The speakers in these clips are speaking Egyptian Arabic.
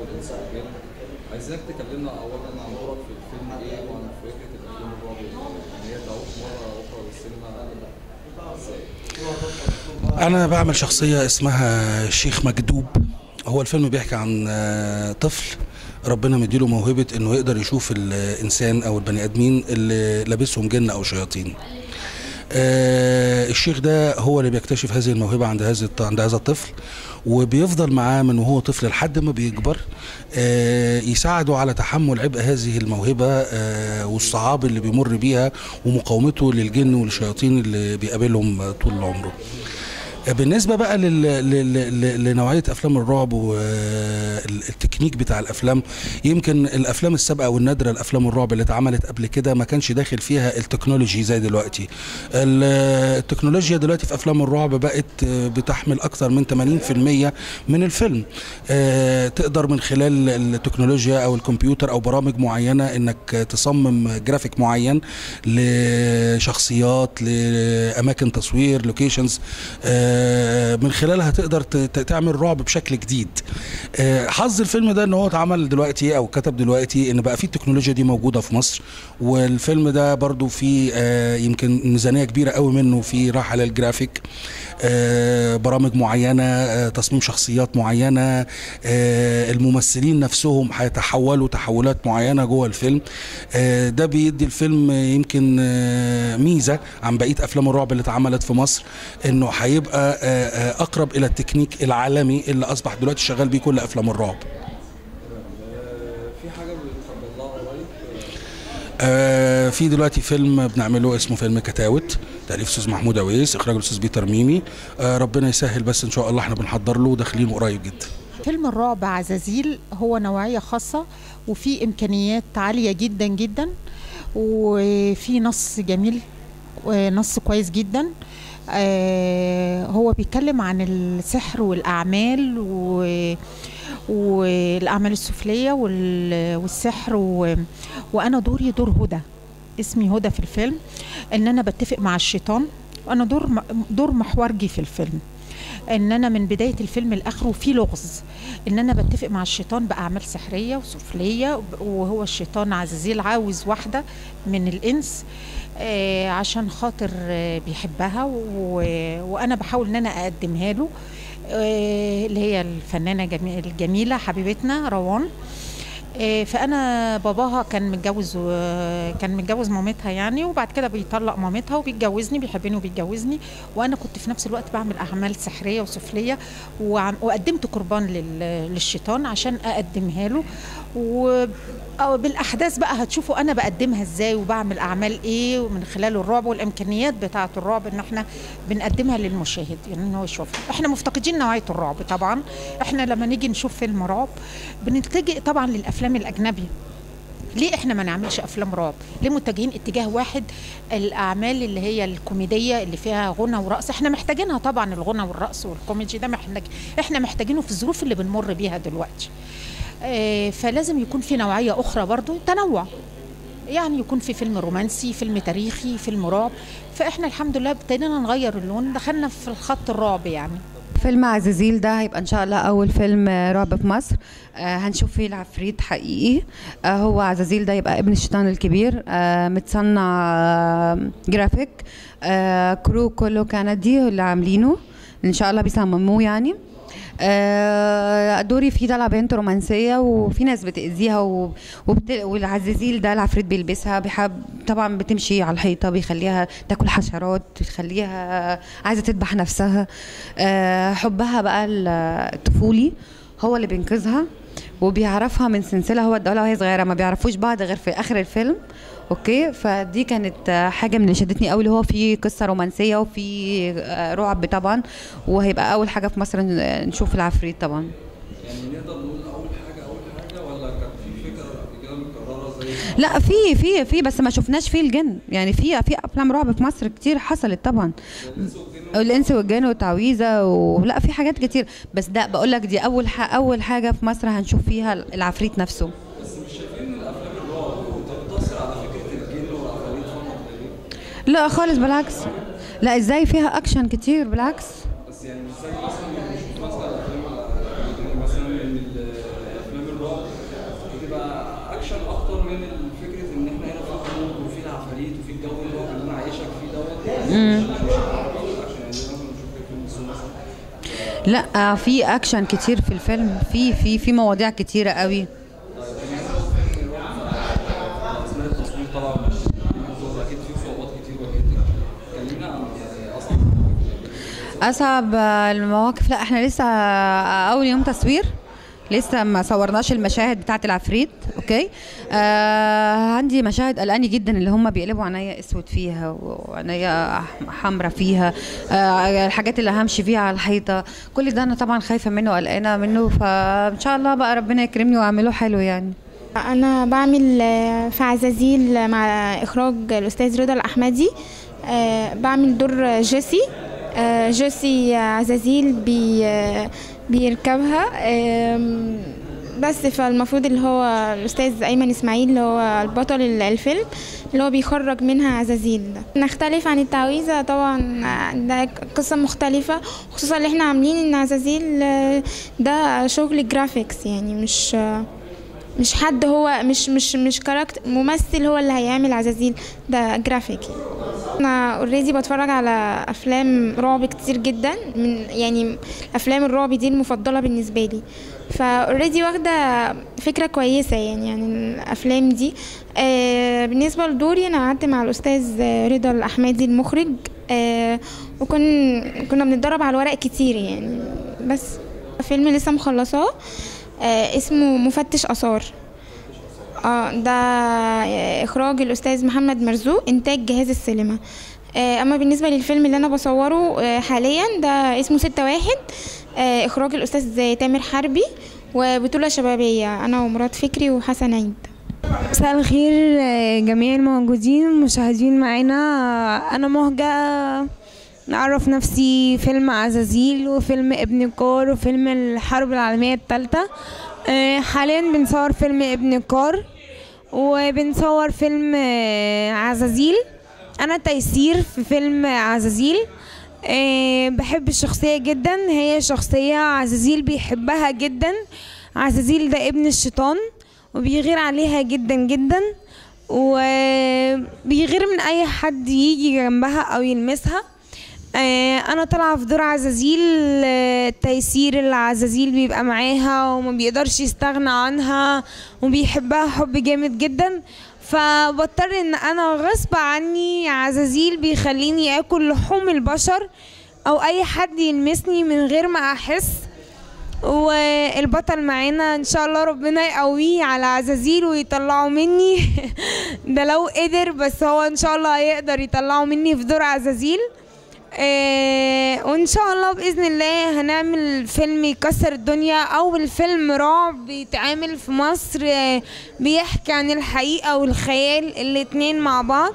والانس والجن عايزينك تكلمنا اولا عن دورك في الفيلم ايه وعن فكره الافلام الرعب ان هي تعود مره اخرى للسينما ازاي؟ انا بعمل شخصيه اسمها الشيخ مجدوب هو الفيلم بيحكي عن آه، طفل ربنا مديله موهبه انه يقدر يشوف الانسان او البني ادمين اللي لابسهم جن او شياطين آه، الشيخ ده هو اللي بيكتشف هذه الموهبه عند هذا الط- عند هذا الطفل وبيفضل معاه من وهو طفل لحد ما بيكبر آه، يساعده على تحمل عبء هذه الموهبه آه، والصعاب اللي بيمر بيها ومقاومته للجن والشياطين اللي بيقابلهم طول عمره بالنسبه بقى لل... لل... لل- لنوعيه افلام الرعب والتكنيك بتاع الافلام يمكن الافلام السابقه والنادره الافلام الرعب اللي اتعملت قبل كده ما كانش داخل فيها التكنولوجي زي دلوقتي ال- التكنولوجيا دلوقتي في افلام الرعب بقت بتحمل اكثر من 80% من الفيلم آه، تقدر من خلال التكنولوجيا او الكمبيوتر او برامج معينه انك تصمم جرافيك معين لشخصيات لاماكن تصوير لوكيشنز من خلالها تقدر ت- ت- تعمل رعب بشكل جديد آه، حظ الفيلم ده ان هو اتعمل دلوقتي او كتب دلوقتي ان بقى في التكنولوجيا دي موجوده في مصر والفيلم ده برضو في آه، يمكن ميزانيه كبيره قوي منه في راحه للجرافيك آه، برامج معينه آه، تصميم شخصيات معينه آه، الممثلين نفسهم هيتحولوا تحولات معينه جوه الفيلم آه، ده بيدي الفيلم آه، يمكن آه، ميزه عن بقيه افلام الرعب اللي اتعملت في مصر انه هيبقى آه، آه، اقرب الى التكنيك العالمي اللي اصبح دلوقتي شغال بيه كل افلام الرعب آه، في حاجه بتخبط لها قريب آه، في دلوقتي فيلم بنعمله اسمه فيلم كتاوت تأليف استاذ محمود عويس اخراج الاستاذ بيتر ميمي آه، ربنا يسهل بس ان شاء الله احنا بنحضر له وداخلين قريب جدا فيلم الرعب عزازيل هو نوعية خاصة وفي إمكانيات عالية جدا جدا وفي نص جميل ونص كويس جدا آه، هو بيتكلم عن السحر والأعمال و والأعمال السفلية وال- والسحر و... وأنا دوري دور هدى اسمي هدى في الفيلم إن أنا بتفق مع الشيطان وأنا دور م- دور محورجي في الفيلم ان انا من بدايه الفيلم لاخره في لغز ان انا بتفق مع الشيطان باعمال سحريه وسفليه وهو الشيطان عزازيل عاوز واحده من الانس آه عشان خاطر آه بيحبها و- وانا بحاول ان انا اقدمها له آه اللي هي الفنانه جمي- الجميله حبيبتنا روان آه، فانا باباها كان متجوز و- كان متجوز مامتها يعني وبعد كده بيطلق مامتها وبيتجوزني بيحبني وبيتجوزني وانا كنت في نفس الوقت بعمل اعمال سحريه وسفليه وعم- وقدمت قربان لل- للشيطان عشان اقدمها له وبالاحداث بقى هتشوفوا انا بقدمها ازاي وبعمل اعمال ايه ومن خلال الرعب والامكانيات بتاعه الرعب ان احنا بنقدمها للمشاهد يعني ان هو يشوفها احنا مفتقدين نوعيه الرعب طبعا احنا لما نيجي نشوف فيلم رعب بنتجه طبعا للافلام الاجنبي ليه احنا ما نعملش افلام رعب ليه متجهين اتجاه واحد الاعمال اللي هي الكوميديه اللي فيها غنى ورقص احنا محتاجينها طبعا الغنى والرقص والكوميدي ده محتاج احنا محتاجينه في الظروف اللي بنمر بيها دلوقتي اه فلازم يكون في نوعيه اخرى برضو تنوع يعني يكون في فيلم رومانسي فيلم تاريخي فيلم رعب فاحنا الحمد لله ابتدينا نغير اللون دخلنا في الخط الرعب يعني فيلم عزازيل ده هيبقى ان شاء الله اول فيلم آه، رعب في مصر آه، هنشوف فيه العفريت حقيقي آه، هو عزازيل ده يبقى ابن الشيطان الكبير آه، متصنع آه، جرافيك آه، كرو كله كندي اللي عاملينه ان شاء الله بيصمموه يعني آه، دوري فيه طالعه بنت رومانسيه وفي ناس بتاذيها و- وبت... والعزازيل ده العفريت بيلبسها بيحب طبعا بتمشي على الحيطه بيخليها تاكل حشرات بيخليها عايزه تذبح نفسها آه، حبها بقى ال- الطفولي هو اللي بينقذها وبيعرفها من سلسله هو اداها وهي صغيره ما بيعرفوش بعض غير في اخر الفيلم اوكي فدي كانت آه، حاجه من اللي شدتني قوي اللي هو في قصه رومانسيه وفي آه، رعب طبعا وهيبقى اول حاجه في مصر ن- نشوف العفريت طبعا يعني نقدر نقول اول حاجه اول حاجه ولا كان في فكره قبل كده مكرره زي لا في في في بس ما شفناش فيه الجن يعني في في افلام رعب في مصر كتير حصلت طبعا الانس والجن والتعويذه ولا في حاجات كتير بس ده بقول لك دي اول ح... اول حاجه في مصر هنشوف فيها العفريت نفسه بس مش شايفين ان الافلام الرعب بتقتصر على فكره الجن والعفاريت فقط لا خالص بالعكس لا ازاي فيها اكشن كتير بالعكس بس يعني مش زي مثلا ما بنشوف مثلا الافلام ال- مثلا ان الافلام الرعب لا في اكشن كتير في الفيلم في في في مواضيع كتيره قوي اثناء التصوير طبعا اكيد في صعوبات كتير واجهتك كلمينا عن يعني اصعب اصعب المواقف لا احنا لسه اول يوم تصوير لسه ما صورناش المشاهد بتاعه العفريت اوكي آه عندي مشاهد قلقاني جدا اللي هم بيقلبوا عينيا اسود فيها وعينيا حمرا فيها آه الحاجات اللي همشي فيها على الحيطه كل ده انا طبعا خايفه منه وقلقانه منه فان شاء الله بقى ربنا يكرمني واعمله حلو يعني انا بعمل آه، في عزازيل مع اخراج الاستاذ رضا الاحمدي آه، بعمل دور جيسي آه، جيسي عزازيل بي آه، بيركبها آم، بس فالمفروض اللي هو الاستاذ ايمن اسماعيل اللي هو البطل ال- الفيلم اللي هو بيخرج منها عزازيل ده نختلف عن التعويذه طبعا آه، ده قصه مختلفه خصوصا اللي احنا عاملين ان عزازيل آه، ده شغل جرافيكس يعني مش آه، مش حد هو مش مش مش كاركتر ممثل هو اللي هيعمل عزازيل ده جرافيك يعني. انا اوريدي بتفرج على افلام رعب كتير جدا من يعني افلام الرعب دي المفضله بالنسبه لي فاوريدي واخده فكره كويسه يعني عن الافلام دي آه بالنسبه لدوري انا قعدت مع الاستاذ رضا الاحمدي المخرج آه وكن كنا بنتدرب على الورق كتير يعني بس فيلم لسه مخلصاه آه اسمه مفتش اثار اه ده آه، اخراج الاستاذ محمد مرزوق انتاج جهاز السينما آه، اما بالنسبه للفيلم اللي انا بصوره آه، حاليا ده اسمه ستة واحد آه، اخراج الاستاذ تامر حربي وبطوله شبابيه انا ومراد فكري وحسن عيد مساء الخير آه، جميع الموجودين المشاهدين معانا آه، انا مهجة نعرف نفسي فيلم عزازيل وفيلم ابن كار وفيلم الحرب العالمية الثالثة آه، حاليا بنصور فيلم ابن كار وبنصور فيلم آه، عزازيل انا تيسير في فيلم عزازيل آه، بحب الشخصية جدا هي شخصية عزازيل بيحبها جدا عزازيل ده ابن الشيطان وبيغير عليها جدا جدا وبيغير من اي حد يجي جنبها او يلمسها آه، انا طالعه في دور عزازيل آه، تيسير العزازيل بيبقى معاها وما بيقدرش يستغنى عنها وبيحبها حب جامد جدا فبضطر ان انا غصب عني عزازيل بيخليني اكل لحوم البشر او اي حد يلمسني من غير ما احس والبطل معانا ان شاء الله ربنا يقويه على عزازيل ويطلعه مني ده لو قدر بس هو ان شاء الله هيقدر يطلعه مني في دور عزازيل آه وان شاء الله باذن الله هنعمل فيلم يكسر الدنيا اول فيلم رعب بيتعمل في مصر آه بيحكي عن الحقيقه والخيال الاتنين مع بعض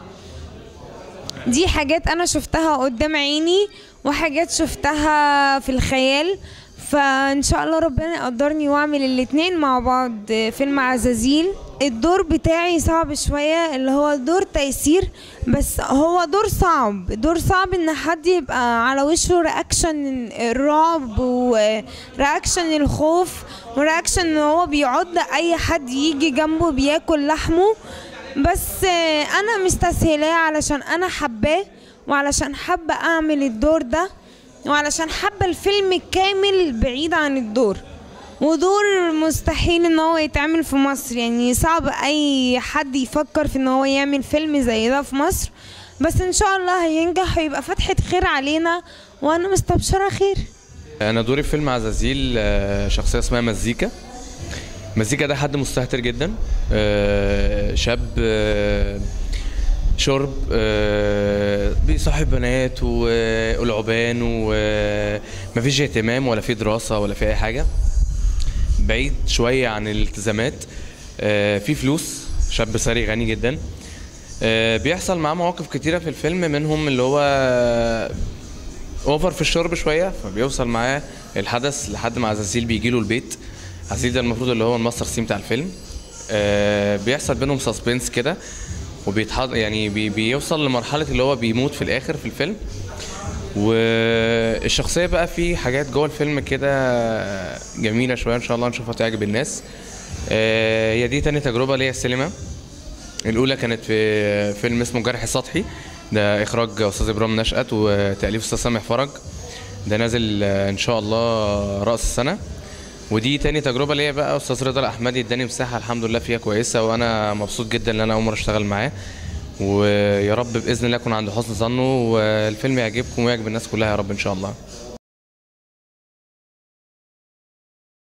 دي حاجات انا شفتها قدام عيني وحاجات شفتها في الخيال فان شاء الله ربنا يقدرني واعمل الاتنين مع بعض فيلم عزازيل الدور بتاعي صعب شوية اللي هو دور تيسير بس هو دور صعب دور صعب ان حد يبقى على وشه رياكشن الرعب ورياكشن الخوف ورياكشن ان هو بيعض اي حد يجي جنبه بياكل لحمه بس انا مستسهلاه علشان انا حباه وعلشان حابة اعمل الدور ده وعلشان حابة الفيلم كامل بعيد عن الدور ودور مستحيل ان هو يتعمل في مصر يعني صعب اي حد يفكر في ان هو يعمل فيلم زي ده في مصر بس ان شاء الله هينجح ويبقى فتحة خير علينا وانا مستبشرة خير انا دوري في فيلم عزازيل آه، شخصيه اسمها مزيكا مزيكا ده حد مستهتر جدا آه، شاب آه، شرب آه، بيصاحب بنات ولعبان ومفيش اهتمام ولا في دراسة ولا في أي حاجة بعيد شوية عن الالتزامات آه، في فلوس شاب ثري غني جدا آه، بيحصل معاه مواقف كتيرة في الفيلم منهم اللي هو اوفر في الشرب شويه فبيوصل معاه الحدث لحد ما عزازيل بيجي له البيت عزازيل ده المفروض اللي هو الماستر سين بتاع الفيلم آه بيحصل بينهم سسبنس كده وبيتحض يعني بي بيوصل لمرحله اللي هو بيموت في الاخر في الفيلم والشخصيه بقى في حاجات جوه الفيلم كده جميله شويه ان شاء الله نشوفها تعجب الناس آه هي دي تاني تجربه ليا السينما الاولى كانت في فيلم اسمه جرح سطحي ده اخراج استاذ ابراهيم نشأت وتاليف استاذ سامح فرج ده نازل آه، ان شاء الله راس السنه ودي تاني تجربه ليا بقى استاذ رضا الاحمدي اداني مساحه الحمد لله فيها كويسه وانا مبسوط جدا ان انا اول مره اشتغل معاه ويا رب باذن الله اكون عند حسن ظنه والفيلم يعجبكم ويعجب الناس كلها يا رب ان شاء الله